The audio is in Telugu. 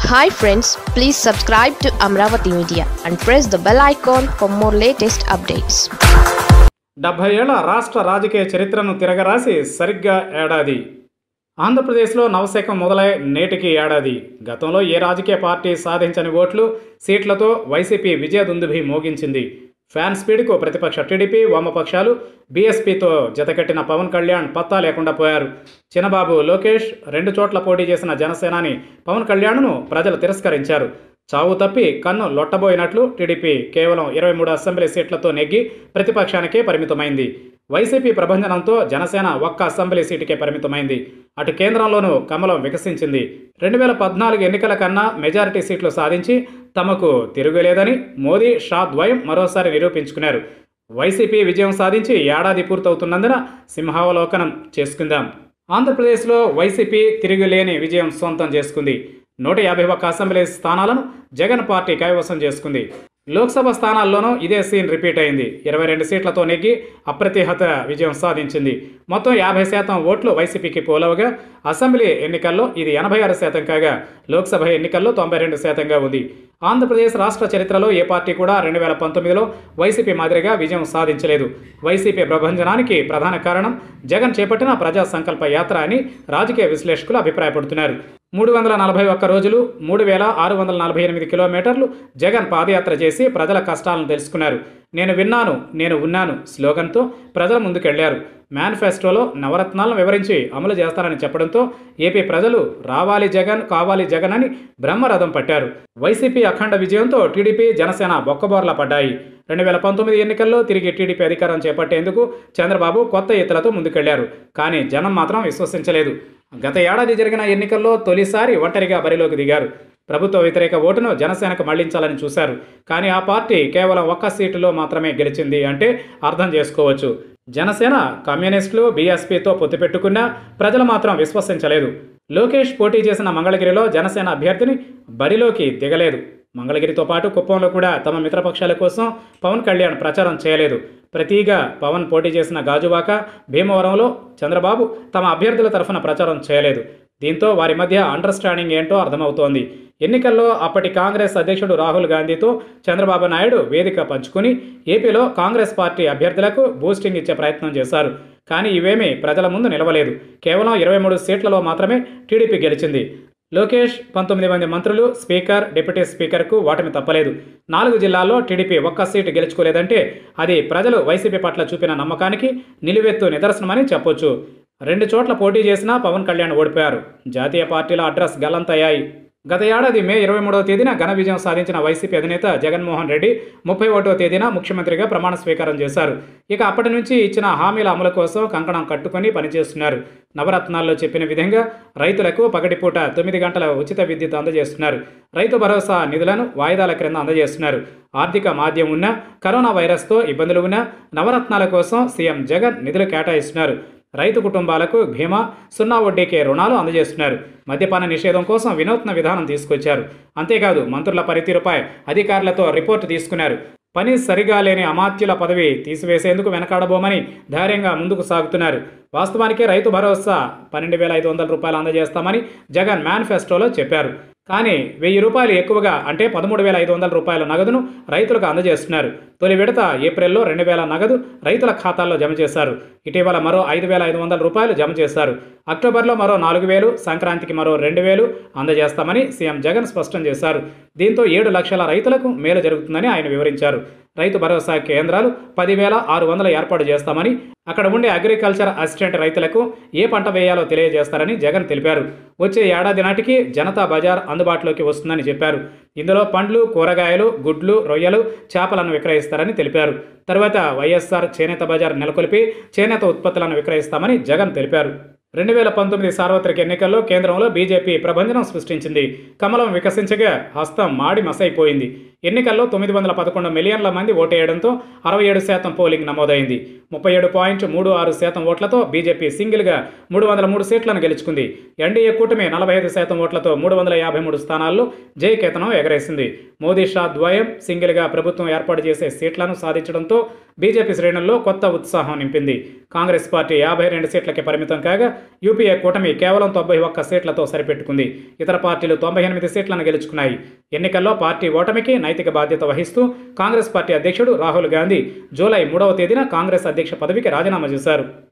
hi friends please subscribe to Amaravati media and press the bell icon for more latest updates డెబ్భై ఏళ్ల రాష్ట్ర రాజకీయ చరిత్రను తిరగరాసి సరిగ్గా ఏడాది ఆంధ్రప్రదేశ్లో నవశకం మొదలై నేటికి ఏడాది గతంలో ఏ రాజకీయ పార్టీ సాధించని ఓట్లు సీట్లతో వైసీపీ విజయదుందుభి మోగించింది ఫ్యాన్ స్పీడ్కు ప్రతిపక్ష టీడీపీ వామపక్షాలు బీఎస్పీతో జతకట్టిన పవన్ కళ్యాణ్ పత్తా లేకుండా పోయారు చిన్నబాబు లోకేష్ రెండు చోట్ల పోటీ చేసిన జనసేనాని పవన్ కళ్యాణ్ను ప్రజలు తిరస్కరించారు చావు తప్పి కన్ను లొట్టబోయినట్లు టీడీపీ కేవలం ఇరవై మూడు అసెంబ్లీ సీట్లతో నెగ్గి ప్రతిపక్షానికే పరిమితమైంది వైసీపీ ప్రభంజనంతో జనసేన ఒక్క అసెంబ్లీ సీటుకే పరిమితమైంది అటు కేంద్రంలోనూ కమలం వికసించింది రెండు వేల పద్నాలుగు ఎన్నికల కన్నా మెజారిటీ సీట్లు సాధించి తమకు తిరుగులేదని మోదీ షా ద్వయం మరోసారి నిరూపించుకున్నారు వైసీపీ విజయం సాధించి ఏడాది పూర్తవుతున్నందున సింహావలోకనం చేసుకుందాం ఆంధ్రప్రదేశ్లో వైసీపీ తిరుగులేని విజయం సొంతం చేసుకుంది నూట యాభై ఒక్క అసెంబ్లీ స్థానాలను జగన్ పార్టీ కైవసం చేసుకుంది లోక్సభ స్థానాల్లోనూ ఇదే సీన్ రిపీట్ అయింది ఇరవై రెండు సీట్లతో నెగ్గి అప్రతిహత విజయం సాధించింది మొత్తం యాభై శాతం ఓట్లు వైసీపీకి పోలవగా అసెంబ్లీ ఎన్నికల్లో ఇది ఎనభై ఆరు శాతం కాగా లోక్సభ ఎన్నికల్లో తొంభై రెండు శాతంగా ఉంది ఆంధ్రప్రదేశ్ రాష్ట్ర చరిత్రలో ఏ పార్టీ కూడా రెండు వేల పంతొమ్మిదిలో వైసీపీ మాదిరిగా విజయం సాధించలేదు వైసీపీ ప్రభంజనానికి ప్రధాన కారణం జగన్ చేపట్టిన ప్రజా సంకల్ప యాత్ర అని రాజకీయ విశ్లేషకులు అభిప్రాయపడుతున్నారు మూడు వందల నలభై ఒక్క రోజులు మూడు వేల ఆరు వందల నలభై ఎనిమిది కిలోమీటర్లు జగన్ పాదయాత్ర చేసి ప్రజల కష్టాలను తెలుసుకున్నారు నేను విన్నాను నేను ఉన్నాను స్లోగన్తో ప్రజల ముందుకెళ్లారు మేనిఫెస్టోలో నవరత్నాలను వివరించి అమలు చేస్తారని చెప్పడంతో ఏపీ ప్రజలు రావాలి జగన్ కావాలి జగన్ అని బ్రహ్మరథం పట్టారు వైసీపీ అఖండ విజయంతో టీడీపీ జనసేన బొక్కబోర్లా పడ్డాయి రెండు వేల పంతొమ్మిది ఎన్నికల్లో తిరిగి టీడీపీ అధికారం చేపట్టేందుకు చంద్రబాబు కొత్త ఎత్తులతో ముందుకెళ్లారు కానీ జనం మాత్రం విశ్వసించలేదు గత ఏడాది జరిగిన ఎన్నికల్లో తొలిసారి ఒంటరిగా బరిలోకి దిగారు ప్రభుత్వ వ్యతిరేక ఓటును జనసేనకు మళ్లించాలని చూశారు కానీ ఆ పార్టీ కేవలం ఒక్క సీటులో మాత్రమే గెలిచింది అంటే అర్థం చేసుకోవచ్చు జనసేన కమ్యూనిస్టులు బీఎస్పీతో పొత్తు పెట్టుకున్నా ప్రజలు మాత్రం విశ్వసించలేదు లోకేష్ పోటీ చేసిన మంగళగిరిలో జనసేన అభ్యర్థిని బరిలోకి దిగలేదు మంగళగిరితో పాటు కుప్పంలో కూడా తమ మిత్రపక్షాల కోసం పవన్ కళ్యాణ్ ప్రచారం చేయలేదు ప్రతిగా పవన్ పోటీ చేసిన గాజువాక భీమవరంలో చంద్రబాబు తమ అభ్యర్థుల తరఫున ప్రచారం చేయలేదు దీంతో వారి మధ్య అండర్స్టాండింగ్ ఏంటో అర్థమవుతోంది ఎన్నికల్లో అప్పటి కాంగ్రెస్ అధ్యక్షుడు రాహుల్ గాంధీతో చంద్రబాబు నాయుడు వేదిక పంచుకుని ఏపీలో కాంగ్రెస్ పార్టీ అభ్యర్థులకు బూస్టింగ్ ఇచ్చే ప్రయత్నం చేశారు కానీ ఇవేమీ ప్రజల ముందు నిలవలేదు కేవలం ఇరవై మూడు సీట్లలో మాత్రమే టీడీపీ గెలిచింది లోకేష్ పంతొమ్మిది మంది మంత్రులు స్పీకర్ డిప్యూటీ స్పీకర్కు ఓటమి తప్పలేదు నాలుగు జిల్లాల్లో టీడీపీ ఒక్క సీటు గెలుచుకోలేదంటే అది ప్రజలు వైసీపీ పట్ల చూపిన నమ్మకానికి నిలువెత్తు నిదర్శనమని చెప్పొచ్చు రెండు చోట్ల పోటీ చేసినా పవన్ కళ్యాణ్ ఓడిపోయారు జాతీయ పార్టీల అడ్రస్ గల్లంతయ్యాయి గత ఏడాది మే ఇరవై మూడవ తేదీన ఘన విజయం సాధించిన వైసీపీ అధినేత జగన్మోహన్ రెడ్డి ముప్పై ఒకటవ తేదీన ముఖ్యమంత్రిగా ప్రమాణ స్వీకారం చేశారు ఇక అప్పటి నుంచి ఇచ్చిన హామీల అమలు కోసం కంకణం కట్టుకొని పనిచేస్తున్నారు నవరత్నాల్లో చెప్పిన విధంగా రైతులకు పగటిపూట తొమ్మిది గంటల ఉచిత విద్యుత్ అందజేస్తున్నారు రైతు భరోసా నిధులను వాయిదాల క్రింద అందజేస్తున్నారు ఆర్థిక మాధ్యం ఉన్న కరోనా వైరస్తో ఇబ్బందులు ఉన్న నవరత్నాల కోసం సీఎం జగన్ నిధులు కేటాయిస్తున్నారు రైతు కుటుంబాలకు భీమా సున్నా వడ్డీకే రుణాలు అందజేస్తున్నారు మద్యపాన నిషేధం కోసం వినూత్న విధానం తీసుకొచ్చారు అంతేకాదు మంత్రుల పనితీరుపై అధికారులతో రిపోర్టు తీసుకున్నారు పని సరిగా లేని అమాత్యుల పదవి తీసివేసేందుకు వెనకాడబోమని ధైర్యంగా ముందుకు సాగుతున్నారు వాస్తవానికి రైతు భరోసా పన్నెండు వేల ఐదు వందల రూపాయలు అందజేస్తామని జగన్ మేనిఫెస్టోలో చెప్పారు కానీ వెయ్యి రూపాయలు ఎక్కువగా అంటే పదమూడు వేల ఐదు వందల రూపాయల నగదును రైతులకు అందజేస్తున్నారు తొలి విడత ఏప్రిల్లో రెండు వేల నగదు రైతుల ఖాతాల్లో జమ చేశారు ఇటీవల మరో ఐదు వేల ఐదు వందల రూపాయలు జమ చేశారు అక్టోబర్లో మరో నాలుగు వేలు సంక్రాంతికి మరో రెండు వేలు అందజేస్తామని సీఎం జగన్ స్పష్టం చేశారు దీంతో ఏడు లక్షల రైతులకు మేలు జరుగుతుందని ఆయన వివరించారు రైతు భరోసా కేంద్రాలు పదివేల ఆరు వందలు ఏర్పాటు చేస్తామని అక్కడ ఉండే అగ్రికల్చర్ అసిస్టెంట్ రైతులకు ఏ పంట వేయాలో తెలియజేస్తారని జగన్ తెలిపారు వచ్చే ఏడాది నాటికి జనతా బజార్ అందుబాటులోకి వస్తుందని చెప్పారు ఇందులో పండ్లు కూరగాయలు గుడ్లు రొయ్యలు చేపలను విక్రయిస్తారని తెలిపారు తర్వాత వైఎస్ఆర్ చేనేత బజార్ నెలకొల్పి చేనేత ఉత్పత్తులను విక్రయిస్తామని జగన్ తెలిపారు రెండు వేల పంతొమ్మిది సార్వత్రిక ఎన్నికల్లో కేంద్రంలో బీజేపీ ప్రభంజనం సృష్టించింది కమలం వికసించగా హస్తం మాడి మసైపోయింది ఎన్నికల్లో తొమ్మిది వందల పదకొండు మిలియన్ల మంది ఓటేయడంతో అరవై ఏడు శాతం పోలింగ్ నమోదైంది ముప్పై ఏడు పాయింట్ మూడు ఆరు శాతం ఓట్లతో బీజేపీ సింగిల్గా మూడు వందల మూడు సీట్లను గెలుచుకుంది ఎన్డీఏ కూటమి నలభై ఐదు శాతం ఓట్లతో మూడు వందల యాభై మూడు స్థానాల్లో జయకేతనం ఎగరేసింది మోదీ షా ద్వయం సింగిల్గా ప్రభుత్వం ఏర్పాటు చేసే సీట్లను సాధించడంతో బీజేపీ శ్రేణుల్లో కొత్త ఉత్సాహం నింపింది కాంగ్రెస్ పార్టీ యాభై రెండు సీట్లకి పరిమితం కాగా యూపీఏ కూటమి కేవలం తొంభై ఒక్క సీట్లతో సరిపెట్టుకుంది ఇతర పార్టీలు తొంభై ఎనిమిది సీట్లను గెలుచుకున్నాయి ఎన్నికల్లో పార్టీ ఓటమికి నైతిక బాధ్యత వహిస్తూ కాంగ్రెస్ పార్టీ అధ్యక్షుడు రాహుల్ గాంధీ జూలై మూడవ తేదీన కాంగ్రెస్ అధ్యక్ష పదవికి రాజీనామా చేశారు